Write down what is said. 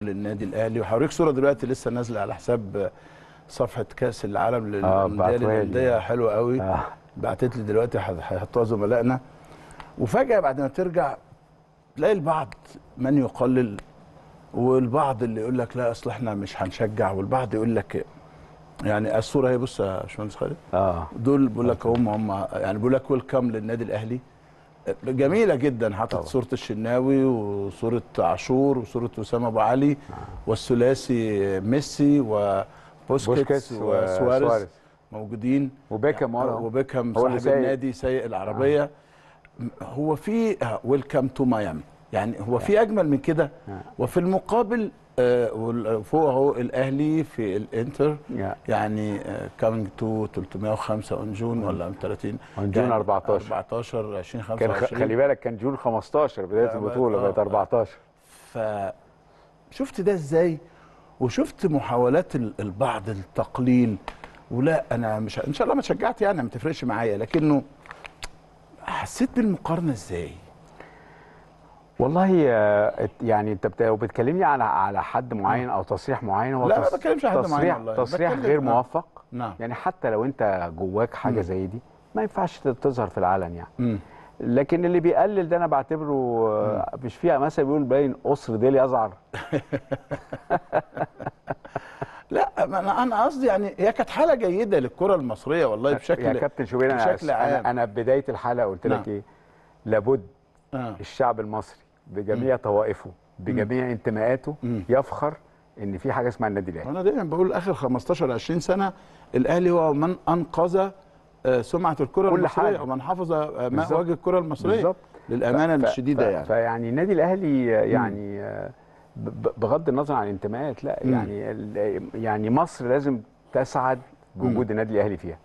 للنادي الاهلي وهوريك صوره دلوقتي لسه نازله على حساب صفحه كاس العالم آه، للانديه بعتوها لي. للانديه حلوه قوي آه. بعتت لي دلوقتي هح- هيحطوها زملائنا وفجاه بعد ما ترجع تلاقي البعض من يقلل والبعض اللي يقول لك لا اصل احنا مش هنشجع والبعض يقول لك يعني الصوره هي بص يا باشمهندس خالد اه دول بيقول لك هم هم يعني بيقول لك ويلكم للنادي الاهلي جميله جدا حطت طبعا. صوره الشناوي وصوره عاشور وصوره اسامه ابو علي والثلاثي ميسي وبوسكيتس بوسكيتس وسواريز وسواريز. موجودين وبيكهام ورا. وبيكهام هو اللي صاحب سايق. النادي سايق العربيه هو في ويلكم تو ميامي يعني هو في اجمل من كده وفي المقابل آه، وال- فوق اهو الاهلي في الانتر يا. يعني كامينج تو 305 اون جون ولا 30 On June 14. 14 20 كان خ- 25 خلي بالك كان جون 15 بدايه لا، البطوله آه، بقت آه. 14 فشفت ده ازاي وشفت محاولات ال- البعض التقليل ولا انا مش ان شاء الله ما شجعت يعني ما تفرقش معايا لكنه حسيت بالمقارنه ازاي والله آه، يعني انت بت- لو بتكلمني على على حد معين او تصريح معين هو لا، ما تص- بتكلمش على حد معين تصريح والله. تصريح بتكلم- غير آه. موفق نعم يعني حتى لو انت جواك حاجه مم. زي دي ما ينفعش ت- تظهر في العلن يعني مم. لكن اللي بيقلل ده انا بعتبره آه، مش فيها مثلا بيقول باين قصر ديل يزعر لا ما انا انا قصدي يعني هي كانت حاله جيده للكره المصريه والله بشكل يا كابتن شوبير انا بشكل عام. انا انا بدايه الحلقه قلت نعم. لك ايه لابد آه. الشعب المصري بجميع طوائفه بجميع انتماءاته مم. يفخر ان في حاجه اسمها النادي الاهلي انا دايما بقول اخر 15 20 سنه الاهلي هو من انقذ آه، سمعه الكره كل المصريه حاجة. ومن حفظ آه، ماء بالظبط. وجه الكره المصريه بالظبط. للامانه ف- الشديده ف- يعني فيعني النادي الاهلي يعني آه، ب- ب- بغض النظر عن الانتماءات لا مم. يعني ال- يعني مصر لازم تسعد بوجود النادي الاهلي فيها